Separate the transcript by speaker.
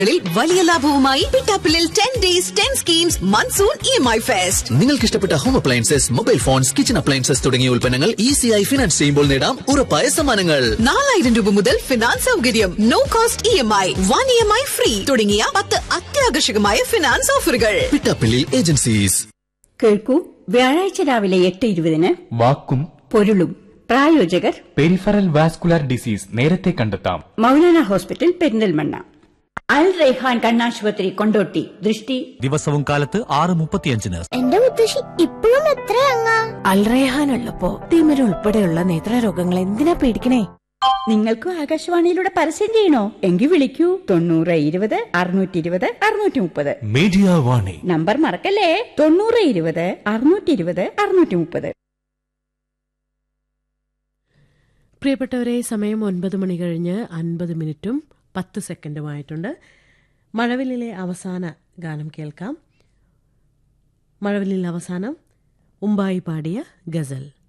Speaker 1: ിൽ വലിയ ലാഭവുമായി പിട്ടാപ്പിളിൽ ten days ten schemes monsoon E M I fest
Speaker 2: നിങ്ങൾക്ക് ഇഷ്ടപ്പെട്ട home appliances mobile phones kitchen appliances തുടങ്ങിയ ഉൽപ്പന്നങ്ങൾ ഈസിയായി ഫിനാൻസ് ചെയ്യുമ്പോൾ നേടാം ഉറപ്പായ സമ്മാനങ്ങൾ
Speaker 1: നാലായിരം രൂപ മുതൽ ഫിനാൻസ് സൗകര്യം no cost E M I one E M I free തുടങ്ങിയ പത്ത് അത്യാകർഷകമായ ഫിനാൻസ് ഓഫറുകൾ
Speaker 2: പിട്ടാപ്പിള്ളി ഏജൻസീസ്
Speaker 3: കേൾക്കൂ വ്യാഴാഴ്ച രാവിലെ എട്ട് ഇരുപതിന്
Speaker 4: വാക്കും
Speaker 3: പൊരുളും പ്രായോജകർ
Speaker 4: പെരിഫറൽ വാസ്കുലാർ ഡിസീസ് നേരത്തെ കണ്ടെത്താം
Speaker 3: മൗലാന ഹോസ്പിറ്റൽ പെരിന്തൽമണ്ണ അൽ റൈഹാൻ കണ്ണാശുപത്രി കൊണ്ടോട്ടി ദൃഷ്ടി
Speaker 5: ദിവസവും കാലത്ത് ആറ് മുപ്പത്തിയഞ്ചിന്
Speaker 6: എന്റെ മുത്തശ്ശി ഇപ്പോഴും എത്രയങ്ങ
Speaker 7: അൽറേഹാൻ ഉള്ളപ്പോ തിമിര ഉൾപ്പെടെയുള്ള നേത്രരോഗങ്ങൾ എന്തിനാ പേടിക്കണേ
Speaker 3: നിങ്ങൾക്കും ആകാശവാണിയിലൂടെ പരസ്യം ചെയ്യണോ എങ്കിൽ വിളിക്കൂ തൊണ്ണൂറ് ഇരുപത് അറുന്നൂറ്റി ഇരുപത് അറുന്നൂറ്റി മുപ്പത്
Speaker 5: മീഡിയ വാണി
Speaker 3: നമ്പർ മറക്കല്ലേ തൊണ്ണൂറ് ഇരുപത് അറുന്നൂറ്റി ഇരുപത് അറുന്നൂറ്റി മുപ്പത്
Speaker 8: പ്രിയപ്പെട്ടവരെ സമയം ഒൻപത് മണി കഴിഞ്ഞ് അൻപത് മിനിറ്റും പത്ത് സെക്കൻഡുമായിട്ടുണ്ട് മഴവില്ലിലെ അവസാന ഗാനം കേൾക്കാം മഴവില്ലിൽ അവസാനം ഉമ്പായി പാടിയ ഗസൽ